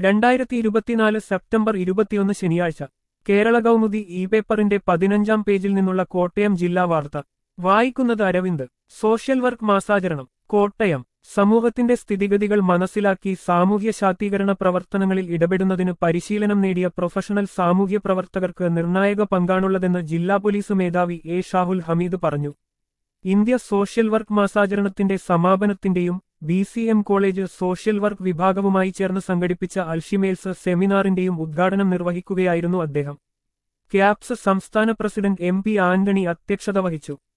രണ്ടായിരത്തി ഇരുപത്തിനാല് സെപ്റ്റംബർ ഇരുപത്തിയൊന്ന് ശനിയാഴ്ച കേരള കൗമുദി ഇ പേപ്പറിന്റെ പതിനഞ്ചാം പേജിൽ നിന്നുള്ള കോട്ടയം ജില്ലാ വാർത്ത വായിക്കുന്നത് അരവിന്ദ് സോഷ്യൽ വർക്ക് മാസാചരണം കോട്ടയം സമൂഹത്തിന്റെ സ്ഥിതിഗതികൾ മനസ്സിലാക്കി സാമൂഹ്യ ശാക്തീകരണ പ്രവർത്തനങ്ങളിൽ ഇടപെടുന്നതിന് പരിശീലനം നേടിയ പ്രൊഫഷണൽ സാമൂഹ്യ പ്രവർത്തകർക്ക് നിർണായക പങ്കാണുള്ളതെന്ന് ജില്ലാ പോലീസ് മേധാവി എ ഷാഹുൽ ഹമീദ് പറഞ്ഞു ഇന്ത്യ സോഷ്യൽ വർക്ക് മാസാചരണത്തിന്റെ സമാപനത്തിന്റെയും B C M college social work വിഭാഗവുമായി ചേർന്ന് സംഘടിപ്പിച്ച അൽഷിമേൽസ് സെമിനാറിന്റെയും ഉദ്ഘാടനം നിർവഹിക്കുകയായിരുന്നു അദ്ദേഹം ക്യാപ്സ് സംസ്ഥാന പ്രസിഡന്റ് എം പി ആന്റണി അധ്യക്ഷത വഹിച്ചു